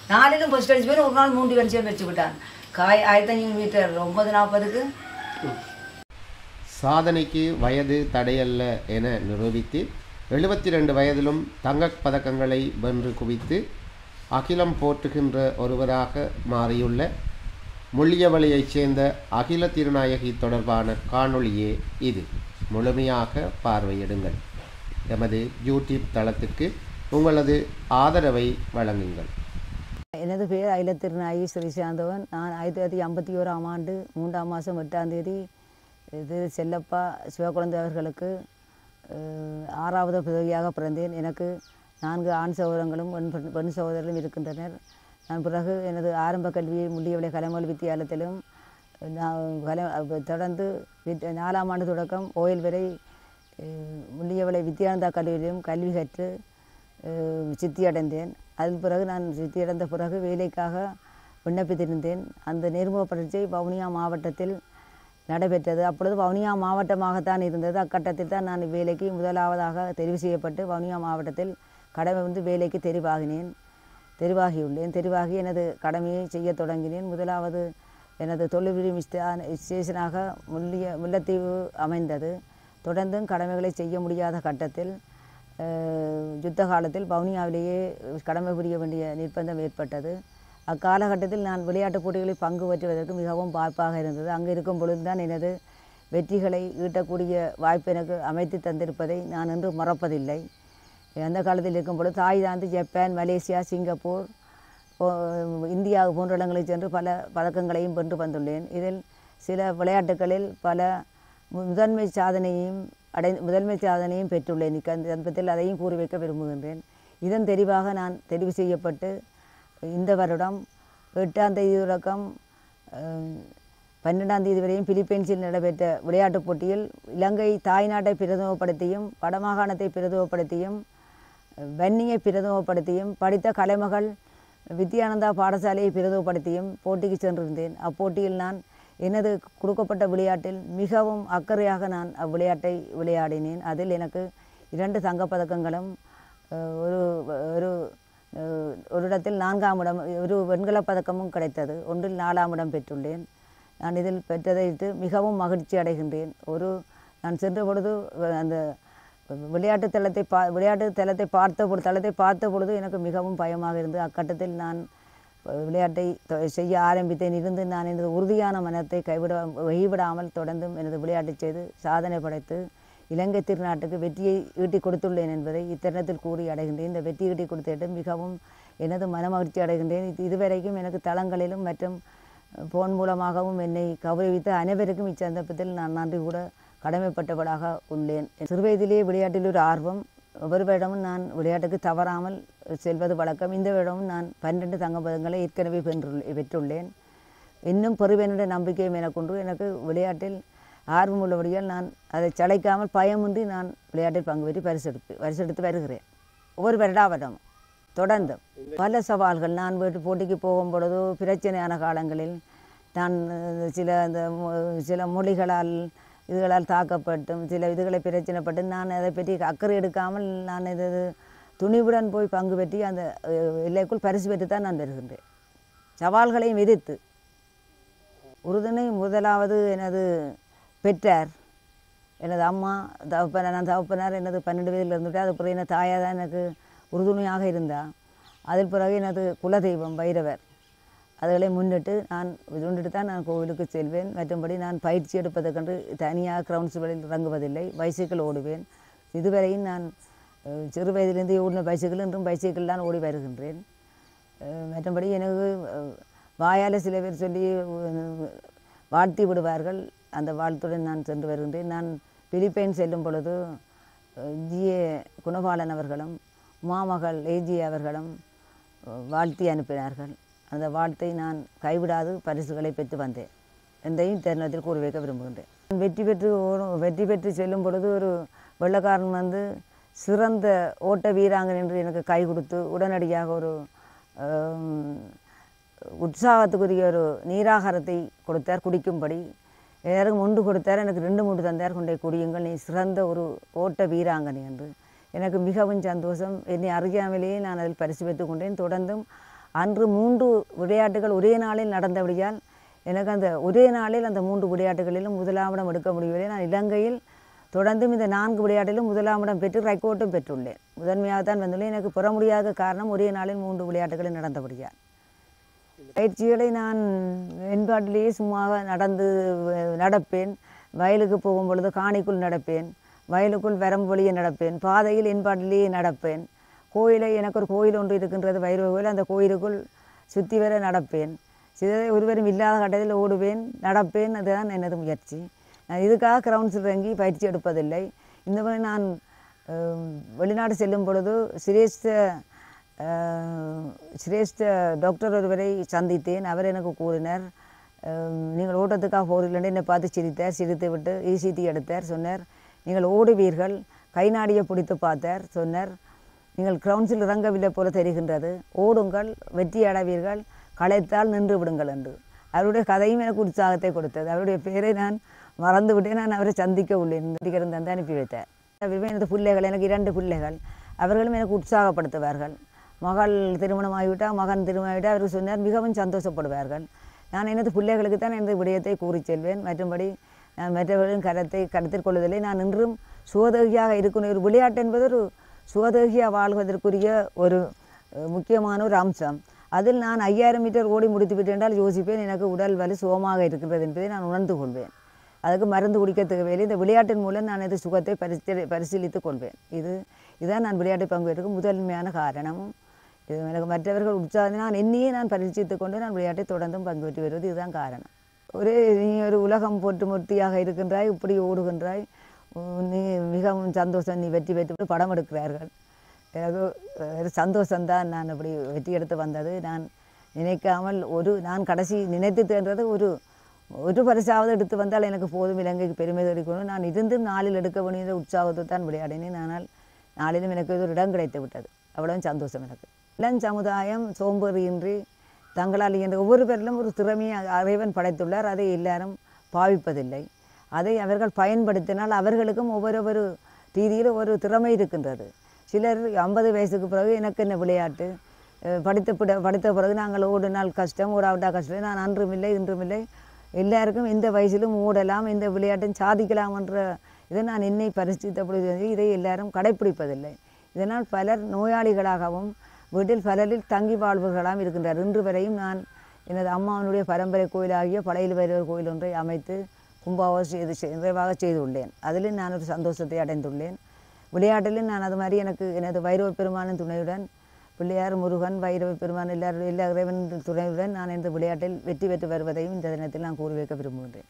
நாலிலும் first அடிச்சு போய் ஒரு நாள் மூன்று வரிசையும் வச்சு விட்டான் காய் ஆயிரத்தி ஐநூறு மீட்டர் ஒன்பது நாற்பதுக்கு சாதனைக்கு வயது தடையல்ல என நிரூபித்து எழுபத்தி ரெண்டு வயதிலும் தங்கப் பதக்கங்களை வென்று குவித்து அகிலம் போற்றுகின்ற ஒருவராக மாறியுள்ள முள்ளியவளையைச் சேர்ந்த அகில திருநாயகி தொடர்பான காணொளியே இது முழுமையாக பார்வையிடுங்கள் எமது யூடியூப் தளத்திற்கு உங்களது ஆதரவை வழங்குங்கள் எனது பெயர் அயிலத்திருநாயகி ஸ்ரீ சாந்தவன் நான் ஆயிரத்தி தொள்ளாயிரத்தி ஐம்பத்தி ஓராம் ஆண்டு மூன்றாம் மாதம் எட்டாம் தேதி இது செல்லப்பா சிவகுழந்தை அவர்களுக்கு அஹ், ஆறாவது பிறவியாக பிறந்தேன் எனக்கு நான்கு ஆண் சகோதரங்களும் பெண் பெண் பெண் சகோதரர்களும் இருக்கின்றனர் நான் பிறகு எனது ஆரம்ப கல்வியை முள்ளியவளை கலைமொழி வித்தியாலயத்திலும் நான் கலை அப்ப தொடர்ந்து வித் நாலாம் ஆண்டு தொடக்கம் ஓயில் வரை அஹ், முள்ளியவளை வித்யானந்தா கல்லூரியிலும் கல்வி கற்று அஹ், சித்தி அடைந்தேன் அதன் பிறகு நான் சித்தி அடைந்த பிறகு வேலைக்காக விண்ணப்பித்திருந்தேன் அந்த நேர்முக பரீட்சை வவுனியா மாவட்டத்தில் நடைபெற்றது அப்பொழுது வவுனியா மாவட்டமாகத்தான் இருந்தது அக்கட்டத்தில் தான் நான் வேலைக்கு முதலாவதாக தெரிவு செய்யப்பட்டு வவுனியா மாவட்டத்தில் கடமை வந்து வேலைக்கு தெரிவாகினேன் தெரிவாகியுள்ளேன் தெரிவாகி எனது கடமையை செய்யத் தொடங்கினேன் முதலாவது எனது தொழில்விரி ஸ்டேஷனாக முல்லிய முல்லைத்தீவு அமைந்தது தொடர்ந்தும் கடமைகளை செய்ய முடியாத கட்டத்தில் அஹ், யுத்த காலத்தில் வவுனியாவிலேயே கடமை புரிய வேண்டிய நிர்பந்தம் ஏற்பட்டது அக்காலகட்டத்தில் நான் விளையாட்டுப் போட்டிகளில் பங்கு பெற்றுவதற்கு மிகவும் வாய்ப்பாக இருந்தது அங்கு இருக்கும் பொழுதுதான் எனது வெற்றிகளை ஈட்டக்கூடிய வாய்ப்பு எனக்கு அமைத்து தந்திருப்பதை நான் இன்று மறப்பதில்லை அந்த காலத்தில் இருக்கும் பொழுது தாய்லாந்து ஜப்பான் மலேசியா சிங்கப்பூர் போ- இந்தியா போன்ற இடங்களில் சென்று பல பதக்கங்களையும் வென்று வந்துள்ளேன் இதில் சில விளையாட்டுகளில் பல மு- முதன்மை சாதனையும் அடை முதன்மை சாதனையும் பெற்றுள்ளேன் இக்க- அந்த சந்தர்ப்பத்தில் அதையும் கூறி வைக்க விரும்புகின்றேன் இதன் தெரிவாக நான் தெரிவு செய்யப்பட்டு இந்த வருடம் எட்டாம் தேதி தொடக்கம் அஹ், பன்னெண்டாம் தேதி வரையும் பிலிப்பைன்ஸில் நடைபெற்ற விளையாட்டுப் போட்டியில் இலங்கை தாய்நாட்டை பிரதிநிதிப்படுத்தியும் வடமாகாணத்தை பிரதிநிதிப்படுத்தியும் வன்னியை பிரதிநிதிப்படுத்தியும் படித்த கலைமகள் வித்யானந்தா பாடசாலையை பிரதிநிதிப்படுத்தியும் போட்டிக்கு சென்றிருந்தேன் அப்போட்டியில் நான் எனது கொடுக்கப்பட்ட விளையாட்டில் மிகவும் அக்கறையாக நான் அவ்விளையாட்டை விளையாடினேன் அதில் எனக்கு இரண்டு தங்கப்பதக்கங்களும் அஹ், ஒரு ஒரு அஹ், ஒரு இடத்தில் நான்காம் இடம் ஒரு வெண்கலப் பதக்கமும் கிடைத்தது ஒன்றில் நாலாம் இடம் பெற்றுள்ளேன் நான் இதில் பெற்றதைத்து மிகவும் மகிழ்ச்சி அடைகின்றேன் ஒரு நான் சென்ற பொழுது அஹ், அந்த விளையாட்டு தளத்தை பா விளையாட்டு தளத்தை பார்த்த பொழுது தளத்தை பார்த்த பொழுது எனக்கு மிகவும் பயமாக இருந்தது அக்கட்டத்தில் நான் அஹ், விளையாட்டை தொ- செய்ய ஆரம்பித்தேன் இருந்து நான் எனது உறுதியான மனத்தை கைவிட கைவிடாமல் தொடர்ந்தும் எனது விளையாட்டை செய்து சாதனை படைத்து இலங்கை திருநாட்டுக்கு வெற்றியை ஈட்டி கொடுத்துள்ளேன் என்பதை இத்தருணத்தில் கூறி அடைகின்றேன் இந்த வெற்றி ஈட்டி கொடுத்திட்டு மிகவும் எனது மனமகிழ்ச்சி அடைகின்றேன் இது இதுவரைக்கும் எனக்கு தளங்களிலும் மற்றும் போன் மூலமாகவும் என்னை கௌரவித்த அனைவருக்கும் இச்சந்தர்ப்பத்தில் நான் நன்றி கூட கடமைப்பட்டவளாக உள்ளேன் சிறுவயதிலேயே விளையாட்டில் ஒரு ஆர்வம் ஒவ்வொரு வருடமும் நான் விளையாட்டுக்கு தவறாமல் செல்வது வழக்கம் இந்த வருடமும் நான் பன்னிரண்டு தங்கப்பதங்களை ஏற்கனவே பெற்றுள்ளே பெற்றுள்ளேன் இன்னும் பெறுவேன் நம்பிக்கையும் எனக்குண்டு எனக்கு விளையாட்டில் ஆர்வம் உள்ளபடியால் நான் அதை சளைக்காமல் பயமின்றி நான் விளையாட்டில் பங்கு பெற்று பரிசெடுத்து பரிசெடுத்து வருகிறேன் ஒவ்வொரு வருடாவட்டம் தொடர்ந்து பல சவால்கள் நான் வீட்டு போட்டிக்கு போகும் பொழுது பிரச்சனையான காலங்களில் நான் அஹ், சில இந்த மொ- சில மொழிகளால் இதுகளால் தாக்கப்பட்டும் சில இதுகளை பிரச்சனைப்பட்டு நான் அதை பற்றி அக்கறை எடுக்காமல் நான் இது துணிவுடன் போய் பங்கு பெற்றி அந்த அஹ், எல்லைக்குள் பரிசு பெற்று தான் நான் வருகின்றேன் சவால்களையும் எதிர்த்து உறுதுணை முதலாவது எனது பெற்றார் எனது அம்மா தகப்பனார் நான் தகப்பனார் எனது பன்னெண்டு வயதில் இருந்துட்டு அது பிறகு எனது தாயாக தான் எனக்கு உறுதுணையாக இருந்தார் அதில் பிறகு எனது குலதெய்வம் பைரவர் அதுகளை முன்னிட்டு நான் முன்னிட்டு தான் நான் கோவிலுக்கு செல்வேன் மற்றும்படி நான் பயிற்சி எடுப்பதற்கென்று தனியாக கிரவுண்ட்ஸ்களில் இறங்குவதில்லை பைசைக்கிள் ஓடுவேன் இதுவரையும் நான் அஹ், சிறு வயதிலிருந்து ஓடின பைசைக்கிள் இன்றும் பைசைக்கிள் தான் ஓடி வருகின்றேன் அஹ், மற்றபடி எனக்கு அஹ், வாயால் சில பேர் சொல்லி அஹ், வாழ்த்தி விடுவார்கள் அந்த வாழ்த்துடன் நான் சென்று வருகின்றேன் நான் பிலிப்பைன் செல்லும் பொழுது ஜிஏ குணபாலன் அவர்களும் மாமகள் ஏஜி அவர்களும் அஹ், வாழ்த்தி அனுப்பினார்கள் அந்த வாழ்த்தை நான் கைவிடாது பரிசுகளை பெற்று வந்தேன் எந்தையும் தருணத்தில் கூறி வைக்க விரும்புகின்றேன் வெற்றி பெற்று ஓடும் வெற்றி பெற்று செல்லும் பொழுது ஒரு வெள்ளக்காரன் வந்து சிறந்த ஓட்ட வீராங்கன் என்று எனக்கு கை கொடுத்து உடனடியாக ஒரு ஆம், உற்சாகத்துக்குரிய ஒரு நீராகாரத்தை கொடுத்தார் குடிக்கும்படி எல்லாருக்கும் ஒன்று கொடுத்தார் எனக்கு ரெண்டு மூன்று தந்தார் கொண்டே குடியுங்கள் நீ சிறந்த ஒரு ஓட்ட வீராங்கனை என்று எனக்கு மிகவும் சந்தோஷம் என்னை அறியாமலேயே நான் அதில் பரிசு பெற்றுக் கொண்டேன் தொடர்ந்தும் அன்று மூன்று விளையாட்டுகள் ஒரே நாளில் நடந்தபடியால் எனக்கு அந்த ஒரே நாளில் அந்த மூன்று விளையாட்டுகளிலும் முதலாமிடம் எடுக்க முடியவில்லை நான் இலங்கையில் தொடர்ந்தும் இந்த நான்கு விளையாட்டிலும் முதலாமிடம் பெற்று ரெக்கார்டும் பெற்றுள்ளேன் முதன்மையாக தான் வந்துள்ளேன் எனக்கு பெற முடியாத காரணம் ஒரே நாளில் மூன்று விளையாட்டுகளில் நடந்தபடியால் பயிற்சிகளை நான் வெண்பாட்டிலேயே சும்மாக நடந்து அஹ், நடப்பேன் வயலுக்கு போகும் பொழுது காணிக்குள் நடப்பேன் வயலுக்குள் வரம்பு வழியே நடப்பேன் பாதையில் என்பாட்டிலேயே நடப்பேன் கோயிலை எனக்கு ஒரு கோயில் ஒன்று இருக்கின்றது வைரவ கோயில் அந்த கோயிலுக்குள் சுற்றி வர நடப்பேன் சிதறை ஒருவரும் இல்லாத கட்டத்தில் ஓடுவேன் நடப்பேன் அதுதான் எனது முயற்சி நான் இதுக்காக கிரவுண்ட்ஸில் இறங்கி பயிற்சி எடுப்பதில்லை இந்த மாதிரி நான் அஹ், வெளிநாடு செல்லும் பொழுது சிரேஷ்ட அஹ், சிரேஷ்ட டாக்டர் ஒருவரை சந்தித்தேன் அவர் எனக்கு கூறினார் அஹ், நீங்கள் ஓட்டத்துக்காக போகிறீர்கள் என்னை பார்த்து சிரித்தார் சிரித்து விட்டு இசிடி எடுத்தார் சொன்னார் நீங்கள் ஓடுவீர்கள் கை நாடியை பிடித்து பார்த்தார் சொன்னார் நீங்கள் கிரவுண்ட்ஸில் இறங்கவில்லை போல தெரிகின்றது ஓடுங்கள் வெற்றி அடைவீர்கள் களைத்தால் நின்று விடுங்கள் என்று அவருடைய கதையும் எனக்கு உற்சாகத்தை கொடுத்தது அவருடைய பெயரை நான் மறந்து விட்டேன் நான் அவரை சந்திக்க உள்ளேன் நடிகர் தந்து அனுப்பி வைத்தார் அவர்கள் எனது பிள்ளைகள் எனக்கு இரண்டு பிள்ளைகள் அவர்களும் எனக்கு உற்சாகப்படுத்துவார்கள் மகள் திருமணமாகிவிட்டால் மகன் திருமணமாகிவிட்டால் அவர்கள் சொன்னார் மிகவும் சந்தோஷப்படுவார்கள் நான் எனது பிள்ளைகளுக்கு தான் எனது விடயத்தை கூறிச் செல்வேன் மற்றும்படி நான் மற்றவர்களின் கரத்தை கருத்தில் கொள்வதில்லை நான் இன்றும் சுவதகியாக இருக்கணும் ஒரு விளையாட்டு என்பது ஒரு சுவதகியாக வாழ்வதற்குரிய ஒரு அஹ், முக்கியமான ஒரு அம்சம் அதில் நான் ஐயாயிரம் மீட்டர் ஓடி முடித்து விட்டேன் என்றால் யோசிப்பேன் எனக்கு உடல் வலு சுகமாக இருக்கின்றது என்பதை நான் உணர்ந்து கொள்வேன் அதுக்கு மருந்து குடிக்க தேவையில்லை இந்த விளையாட்டின் மூலம் நான் இது சுகத்தை பரிசீலி பரிசீலித்துக் கொள்வேன் இது இதுதான் நான் விளையாட்டு பங்கேற்கும் முதன்மையான காரணமும் இது எனக்கு மற்றவர்கள் உற்சாகம் நான் என்னையே நான் பரிசீலித்துக் கொண்டு நான் விளையாட்டை தொடர்ந்தும் பங்கு பெற்று வருவது இதுதான் காரணம் ஒரு நீ ஒரு உலகம் போட்டு மூர்த்தியாக இருக்கின்றாய் இப்படி ஓடுகின்றாய் உம், நீ மிகவும் சந்தோஷம் நீ வெற்றி பெற்று படம் எடுக்கிறார்கள் எனக்கு ஒரு சந்தோஷம்தான் நான் அப்படி வெற்றி எடுத்து வந்தது நான் நினைக்காமல் ஒரு நான் கடைசி நினைத்து தேர்ந்தது ஒரு ஒரு பரிசாவது எடுத்து வந்தால் எனக்கு போதும் இலங்கைக்கு பெருமை தெரிவிக்கணும் நான் இருந்து நாளில் எடுக்க வேண்டிய உற்சாகத்தை தான் விளையாடினேன் ஆனால் நாளிலும் எனக்கு ஒரு இடம் கிடைத்து விட்டது அவ்வளவு சந்தோஷம் எனக்கு இளம் சமுதாயம் சோம்பேறியின்றி தங்களால் இயன்ற ஒவ்வொரு பேரிலும் ஒரு திறமையை இறைவன் படைத்துள்ளார் அதை எல்லாரும் பாவிப்பதில்லை அதை அவர்கள் பயன்படுத்தினால் அவர்களுக்கும் ஒவ்வொரு ஒரு ரீதியில் ஒரு திறமை இருக்கின்றது சிலர் ஐம்பது வயசுக்கு பிறகு எனக்கு என்ன விளையாட்டு அஹ் படித்த பிட படித்த பிறகு நாங்கள் ஓடினால் கஷ்டம் ஓடாவிட்டா கஷ்டம் நான் அன்றும் இல்லை இன்றும் இல்லை எல்லாருக்கும் இந்த வயசிலும் ஓடலாம் இந்த விளையாட்டும் சாதிக்கலாம் என்ற இதை நான் என்னை பரிசுத்தப்படுத்தி இதை எல்லாரும் கடைப்பிடிப்பதில்லை இதனால் பலர் நோயாளிகளாகவும் வீட்டில் பலரில் தங்கி வாழ்பவர்களாகவும் இருக்கின்றார் இன்று வரையும் நான் எனது அம்மாவனுடைய பரம்பரை கோயிலாகிய பழையில் வைரவர் கோயில் ஒன்றை அமைத்து கும்பாவாக செய்து செய்- நிறைவாக செய்துள்ளேன் அதிலும் நான் ஒரு சந்தோஷத்தை அடைந்துள்ளேன் விளையாட்டிலும் நான் அது மாதிரி எனக்கு எனது வைரவ பெருமானின் துணையுடன் பிள்ளையார் முருகன் வைரவ பெருமான் எல்லாருடைய எல்லா இறைவன் துணையுடன் நான் இந்த விளையாட்டில் வெற்றி பெற்று வருவதையும் இந்த தினத்தில் நான் கூறி வைக்க விரும்புகின்றேன்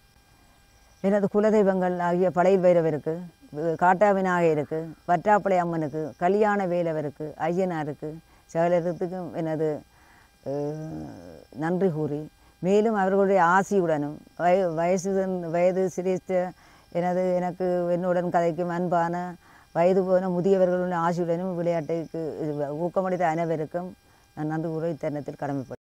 எனது குலதெய்வங்கள் ஆகிய பழையில் வைரவருக்கு வி- காட்டா விநாயகருக்கு வற்றாப்பளை அம்மனுக்கு கல்யாண வேலவருக்கு ஐயனாருக்கு சகலத்துக்கும் எனது அஹ், நன்றி கூறி மேலும் அவர்களுடைய ஆசியுடனும் வய வயசு வயது சிரித்த எனது எனக்கு என்னுடன் கதைக்கும் அன்பான வயது போன முதியவர்களுடைய ஆசியுடனும் விளையாட்டுக்கு இது ஊக்கமளித்த அனைவருக்கும் நான் நன்றி கூறி இத்தருணத்தில் கடமைப்பட்டேன்